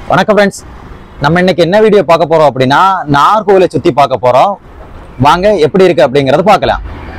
வணக்கம் ஃப்ரெண்ட்ஸ் நம்ம இன்னைக்கு என்ன வீடியோ பார்க்க போறோம் அப்படின்னா நாகர்கோவிலை சுத்தி பார்க்க போறோம் வாங்க எப்படி இருக்கு அப்படிங்கறத பார்க்கலாம்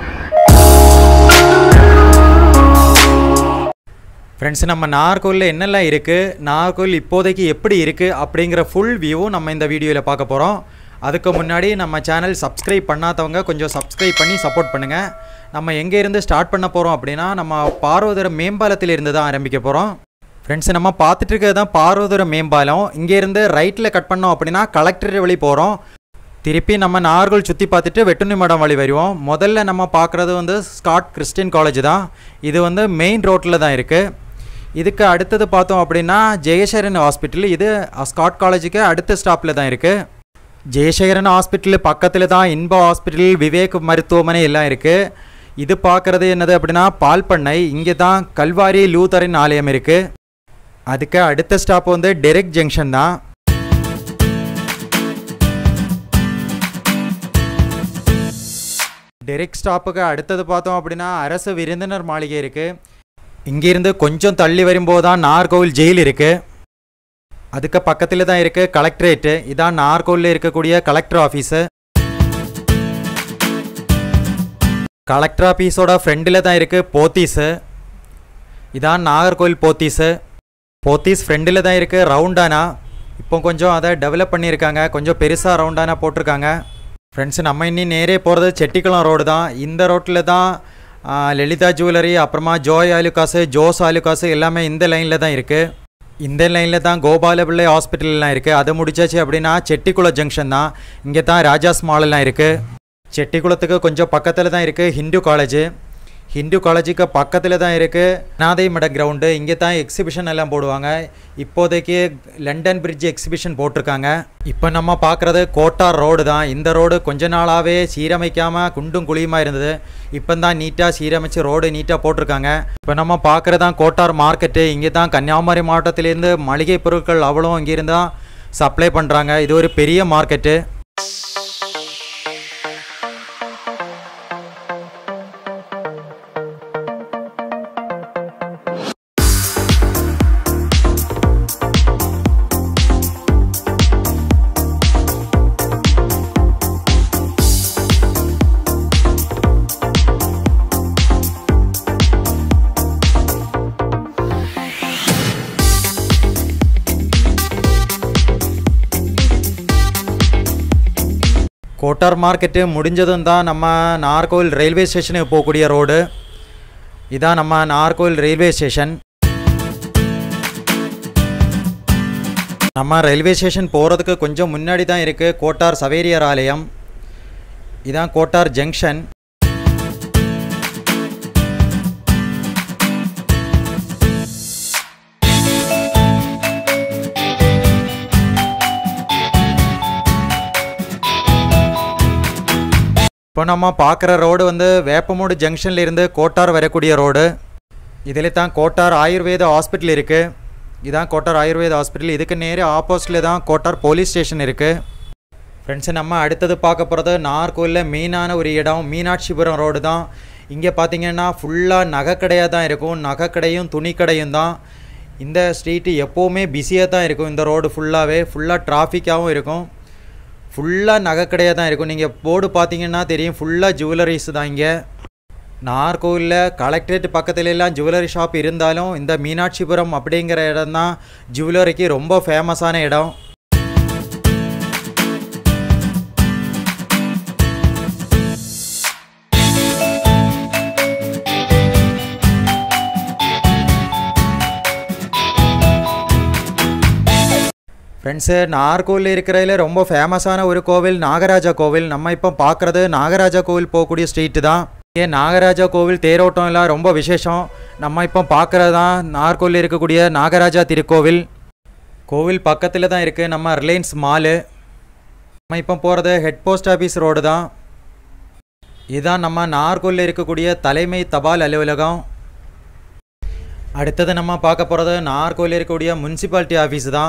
ஃப்ரெண்ட்ஸ் நம்ம நாகர்கோவிலில் என்னெல்லாம் இருக்குது நாகர்கோவில் இப்போதைக்கு எப்படி இருக்குது அப்படிங்கிற ஃபுல் வியூவும் நம்ம இந்த வீடியோவில் பார்க்க போகிறோம் அதுக்கு முன்னாடி நம்ம சேனல் சப்ஸ்கிரைப் பண்ணாதவங்க கொஞ்சம் சப்ஸ்கிரைப் பண்ணி சப்போர்ட் பண்ணுங்கள் நம்ம எங்கே இருந்து ஸ்டார்ட் பண்ண போகிறோம் அப்படின்னா நம்ம பார்வதூரம் மேம்பாலத்தில் இருந்து தான் ஆரம்பிக்க போகிறோம் ஃப்ரெண்ட்ஸ் நம்ம பார்த்துட்டு இருக்கிறது தான் பார்வதூரம் மேம்பாலம் இங்கேருந்து ரைட்டில் கட் பண்ணோம் அப்படின்னா கலெக்டர் வழி போகிறோம் திருப்பி நம்ம நாகர்கோவில் சுற்றி பார்த்துட்டு வெட்டுனி மடம் வழி வருவோம் முதல்ல நம்ம பார்க்குறது வந்து ஸ்காட் கிறிஸ்டியன் காலேஜ் தான் இது வந்து மெயின் ரோட்டில் தான் இருக்குது இதுக்கு அடுத்தது பார்த்தோம் அப்படின்னா ஜெயசேகரன் ஹாஸ்பிட்டல் இது ஸ்காட் காலேஜுக்கு அடுத்த ஸ்டாப்பில் தான் இருக்குது ஜெயசேகரன் ஹாஸ்பிட்டல் பக்கத்தில் தான் இன்பா ஹாஸ்பிட்டல் விவேக் மருத்துவமனை எல்லாம் இருக்குது இது பார்க்குறது என்னது அப்படின்னா பால் பண்ணை இங்கே தான் கல்வாரி லூதரின் ஆலயம் இருக்குது அதுக்கு அடுத்த ஸ்டாப் வந்து டெரெக் ஜங்ஷன் தான் டெரெக் ஸ்டாப்புக்கு அடுத்தது பார்த்தோம் அப்படின்னா அரசு விருந்தினர் மாளிகை இருக்குது இங்கேருந்து கொஞ்சம் தள்ளி வரும்போது தான் நாகர்கோவில் ஜெயில் இருக்குது அதுக்கு பக்கத்தில் தான் இருக்குது கலெக்டரேட்டு இதான் நாகர்கோவிலில் இருக்கக்கூடிய கலெக்டர் ஆஃபீஸு கலெக்டர் ஆஃபீஸோட ஃப்ரெண்டில் தான் இருக்குது போத்தீஸு இதான் நாகர்கோவில் போத்தீஸு போத்தீஸ் ஃப்ரெண்டில் தான் இருக்குது ரவுண்டானா இப்போ கொஞ்சம் அதை டெவலப் பண்ணியிருக்காங்க கொஞ்சம் பெருசாக ரவுண்டானா போட்டிருக்காங்க ஃப்ரெண்ட்ஸ் நம்ம இன்னி நேரே போகிறது செட்டிக்குளம் ரோடு தான் இந்த ரோட்டில் தான் ஆ, லலிதா ஜுவல்லரி அப்புறமா ஜோய் ஆலுகாஸு ஜோஸ் ஆலுகாஸு எல்லாமே இந்த லைனில் தான் இருக்குது இந்த லைனில் தான் கோபாலபிள்ளை ஹாஸ்பிட்டல்லாம் இருக்குது அது முடிச்சாச்சு அப்படின்னா செட்டிக்குளம் ஜங்ஷன் தான் இங்கே தான் ராஜாஸ் மாலெல்லாம் இருக்குது செட்டிக்குளத்துக்கு கொஞ்சம் பக்கத்தில் தான் இருக்குது ஹிந்து காலேஜு ஹிந்து காலேஜுக்கு பக்கத்தில் தான் இருக்குது அனாதை மட கிரவுண்டு இங்கே தான் எக்ஸிபிஷன் எல்லாம் போடுவாங்க இப்போதைக்கு லண்டன் பிரிட்ஜ் எக்ஸிபிஷன் போட்டிருக்காங்க இப்போ நம்ம பார்க்குறது கோட்டார் ரோடு தான் இந்த ரோடு கொஞ்ச நாளாகவே சீரமைக்காமல் குண்டும் குழியுமா இருந்தது இப்போ தான் நீட்டாக சீரமைச்சு ரோடு நீட்டாக போட்டிருக்காங்க இப்போ நம்ம பார்க்குறது தான் கோட்டார் மார்க்கெட்டு இங்கே தான் கன்னியாகுமரி மாவட்டத்திலேருந்து மளிகை பொருட்கள் அவ்வளோ இங்கேருந்து தான் சப்ளை பண்ணுறாங்க இது ஒரு பெரிய மார்க்கெட்டு கோட்டார் மார்க்கெட்டு முடிஞ்சதும் தான் நம்ம நாகர்கோவில் ரயில்வே ஸ்டேஷனுக்கு போகக்கூடிய ரோடு இதான் நம்ம நாகர்கோவில் ரயில்வே ஸ்டேஷன் நம்ம ரயில்வே ஸ்டேஷன் போகிறதுக்கு கொஞ்சம் முன்னாடி தான் இருக்குது கோட்டார் சவேரியார் ஆலயம் இதான் கோட்டார் ஜங்ஷன் இப்போ நம்ம பார்க்குற ரோடு வந்து வேப்பமூடு ஜங்ஷன்ல இருந்து கோட்டார் வரக்கூடிய ரோடு இதில் தான் கோட்டார் ஆயுர்வேத ஹாஸ்பிட்டல் இருக்குது இதான் கோட்டார் ஆயுர்வேத ஹாஸ்பிட்டல் இதுக்கு நேரே ஆப்போசிட்டில் தான் கோட்டார் போலீஸ் ஸ்டேஷன் இருக்குது ஃப்ரெண்ட்ஸு நம்ம அடுத்தது பார்க்க போகிறது நாகர்கோவிலில் மெயினான ஒரு இடம் மீனாட்சிபுரம் ரோடு தான் இங்கே பார்த்தீங்கன்னா ஃபுல்லாக நகைக்கடையாக தான் இருக்கும் நகைக்கடையும் துணிக்கடையும் தான் இந்த ஸ்ட்ரீட்டு எப்போவுமே பிஸியாக தான் இருக்கும் இந்த ரோடு ஃபுல்லாகவே ஃபுல்லாக டிராஃபிக்காகவும் இருக்கும் ஃபுல்லாக நகைக்கடையாக தான் இருக்கும் நீங்கள் போர்டு பார்த்தீங்கன்னா தெரியும் ஃபுல்லாக ஜுவல்லரிஸ் தான் இங்கே நாகர்கோவிலில் கலெக்டரேட் பக்கத்துல எல்லாம் ஜுவல்லரி ஷாப் இருந்தாலும் இந்த மீனாட்சிபுரம் அப்படிங்கிற இடம் தான் ஜுவல்லரிக்கு ரொம்ப ஃபேமஸான இடம் ஃப்ரெண்ட்ஸு நாகர்கோவில் இருக்கிறதுல ரொம்ப ஃபேமஸான ஒரு கோவில் நாகராஜா கோவில் நம்ம இப்போ பார்க்குறது நாகராஜா கோவில் போகக்கூடிய ஸ்ட்ரீட்டு தான் இங்கே நாகராஜா கோவில் தேரோட்டம் எல்லாம் ரொம்ப விசேஷம் நம்ம இப்போ பார்க்குறது தான் நாகர்கோவில் இருக்கக்கூடிய நாகராஜா திருக்கோவில் கோவில் பக்கத்தில் தான் இருக்குது நம்ம ரிலையன்ஸ் மாலு நம்ம இப்போ போகிறது ஹெட் போஸ்ட் ஆஃபீஸ் ரோடு தான் இதுதான் நம்ம நாகர்கோவிலில் இருக்கக்கூடிய தலைமை தபால் அலுவலகம் அடுத்தது நம்ம பார்க்க போகிறது நாகர்கோவிலில் இருக்கக்கூடிய முனிசிபாலிட்டி ஆஃபீஸ் தான்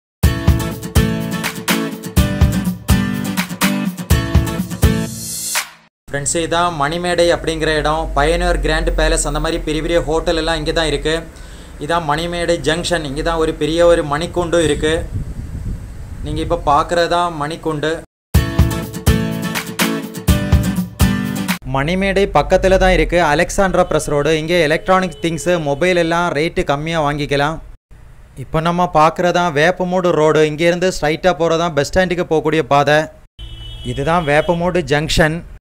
ஃப்ரெண்ட்ஸ் இதான் மணிமேடை அப்படிங்கிற இடம் பயனர் கிராண்ட் பேலஸ் அந்த மாதிரி பெரிய பெரிய ஹோட்டல் எல்லாம் இங்கே தான் இருக்குது இதான் மணிமேடை ஜங்ஷன் இங்கே தான் ஒரு பெரிய ஒரு மணிக்கூண்டும் இருக்குது நீங்கள் இப்போ பார்க்குறது தான் மணிக்குண்டு மணிமேடை பக்கத்தில் தான் இருக்குது அலெக்சாண்ட்ரா ப்ரெஸ் ரோடு இங்கே எலக்ட்ரானிக் திங்ஸு மொபைல் எல்லாம் ரேட்டு கம்மியாக வாங்கிக்கலாம் இப்போ நம்ம பார்க்குறதான் வேப்பமூடு ரோடு இங்கேருந்து ஸ்ட்ரைட்டாக போகிறதான் பஸ் ஸ்டாண்டுக்கு போகக்கூடிய பாதை இதுதான் வேப்பமூடு ஜங்ஷன்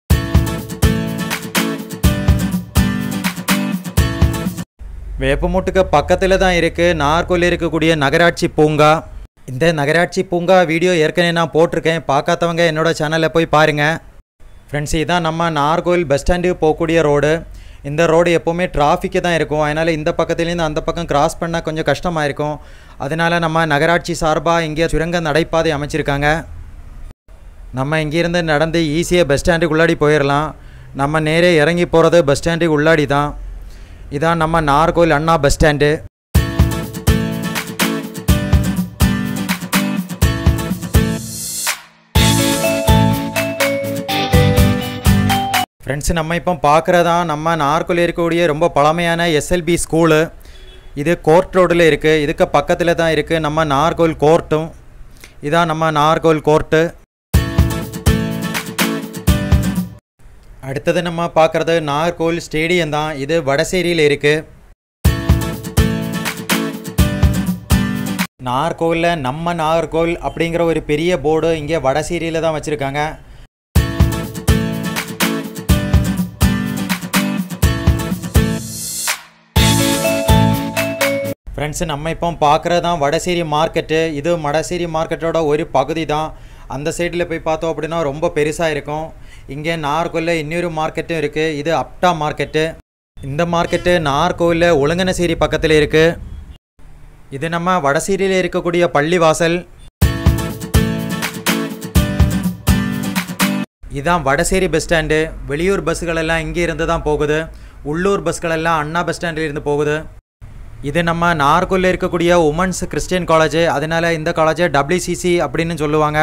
வேப்பமூட்டுக்கு பக்கத்தில் தான் இருக்குது நாகர்கோவில் இருக்கக்கூடிய நகராட்சி பூங்கா இந்த நகராட்சி பூங்கா வீடியோ ஏற்கனவே நான் போட்டிருக்கேன் பார்க்காதவங்க என்னோட சேனலில் போய் பாருங்கள் ஃப்ரெண்ட்ஸ் இதான் நம்ம நாகர்கோவில் பஸ் ஸ்டாண்டுக்கு போகக்கூடிய ரோடு இந்த ரோடு எப்போவுமே டிராஃபிக்கு தான் இருக்கும் அதனால் இந்த பக்கத்துலேருந்து அந்த பக்கம் கிராஸ் பண்ணால் கொஞ்சம் கஷ்டமாக இருக்கும் அதனால் நம்ம நகராட்சி சார்பாக இங்கே சுரங்க நடைபாதை அமைச்சிருக்காங்க நம்ம இங்கேருந்து நடந்து ஈஸியாக பஸ் ஸ்டாண்டுக்கு உள்ளாடி போயிடலாம் நம்ம நேரே இறங்கி போகிறது பஸ் ஸ்டாண்டுக்கு உள்ளாடி தான் இதான் நம்ம Nagercoil Anna bus stand friends நம்ம இப்போ பார்க்குறதா நம்ம நாகர்கோவில் இருக்கக்கூடிய ரொம்ப பழமையான எஸ்எல்பி ஸ்கூலு இது கோர்ட் ரோடில் இருக்குது இதுக்கு பக்கத்தில் தான் இருக்குது நம்ம நாகர்கோவில் கோர்ட்டும் இதான் நம்ம நாகர்கோவில் கோர்ட்டு அடுத்தது நம்ம பார்க்குறது நாகர்கோவில் ஸ்டேடியம் தான் இது வடசேரியில் இருக்குது நாகர்கோவிலில் நம்ம நாகர்கோவில் அப்படிங்கிற ஒரு பெரிய போர்டு இங்கே வடசேரியில் தான் வச்சுருக்காங்க ஃப்ரெண்ட்ஸ் நம்ம இப்போ பார்க்குறது தான் வடசேரி மார்க்கெட்டு இது வடசேரி மார்க்கெட்டோட ஒரு பகுதி தான் அந்த சைடில் போய் பார்த்தோம் அப்படின்னா ரொம்ப பெருசாக இருக்கும் இங்கே நாகர்கோவிலில் இன்னொரு மார்க்கெட்டும் இருக்குது இது அப்டா மார்க்கெட்டு இந்த மார்க்கெட்டு நாகர்கோவிலில் ஒழுங்கனசேரி பக்கத்தில் இருக்குது இது நம்ம வடசேரியில் இருக்கக்கூடிய பள்ளிவாசல் இதான் வடசேரி பஸ் ஸ்டாண்டு வெளியூர் பஸ்ஸுகள் எல்லாம் இங்கே இருந்து தான் போகுது உள்ளூர் பஸ்கள் எல்லாம் அண்ணா பஸ் ஸ்டாண்டில் இருந்து போகுது இது நம்ம நாகர்கோவிலில் இருக்கக்கூடிய உமன்ஸ் கிறிஸ்டியன் காலேஜ் அதனால இந்த காலேஜை டபிள்யூசிசி அப்படின்னு சொல்லுவாங்க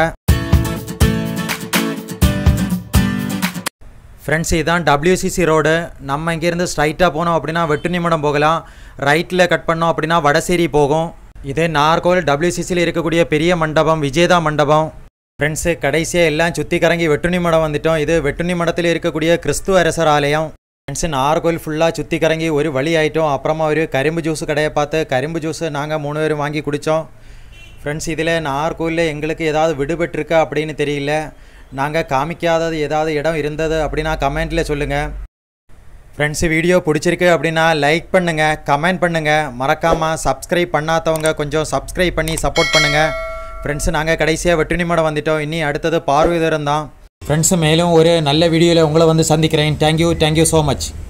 ஃப்ரெண்ட்ஸ் இதான் டபிள்யூசிசி ரோடு நம்ம இங்கேருந்து ஸ்ட்ரைட்டாக போனோம் அப்படின்னா வெட்டுநிமடம் போகலாம் ரைட்டில் கட் பண்ணோம் அப்படின்னா வடசேரி போகும் இது நாகர்கோவில் டபிள்யூசிசியில் இருக்கக்கூடிய பெரிய மண்டபம் விஜேதா மண்டபம் ஃப்ரெண்ட்ஸு கடைசியாக எல்லாம் சுற்றி கறங்கி வெட்டுநிமடம் வந்துட்டோம் இது வெட்டுநிமடத்தில் இருக்கக்கூடிய கிறிஸ்துவ அரசர் ஆலயம் ஃப்ரெண்ட்ஸு நாகர்கோவில் ஃபுல்லாக சுற்றி கறங்கி ஒரு வழி ஆயிட்டோம் அப்புறமா ஒரு கரும்பு ஜூஸ் கடையை பார்த்து கரும்பு ஜூஸ் நாங்கள் மூணு பேரும் வாங்கி குடித்தோம் ஃப்ரெண்ட்ஸ் இதில் நாகர்கோவிலில் எங்களுக்கு ஏதாவது விடுபட்டிருக்கா அப்படின்னு தெரியல நாங்கள் காமிக்காதது ஏதாவது இடம் இருந்தது அப்படின்னா கமெண்ட்டில் சொல்லுங்கள் ஃப்ரெண்ட்ஸ் வீடியோ பிடிச்சிருக்கு அப்படின்னா லைக் பண்ணுங்கள் கமெண்ட் பண்ணுங்கள் மறக்காமல் சப்ஸ்கிரைப் பண்ணாதவங்க கொஞ்சம் சப்ஸ்கிரைப் பண்ணி சப்போர்ட் பண்ணுங்கள் ஃப்ரெண்ட்ஸ் நாங்கள் கடைசியாக வெட்டுனிமடம் வந்துட்டோம் இனி அடுத்தது பார்வைதரம் தான் ஃப்ரெண்ட்ஸ் மேலும் ஒரு நல்ல வீடியோவில் உங்களை வந்து சந்திக்கிறேன் தேங்க்யூ தேங்க்யூ ஸோ மச்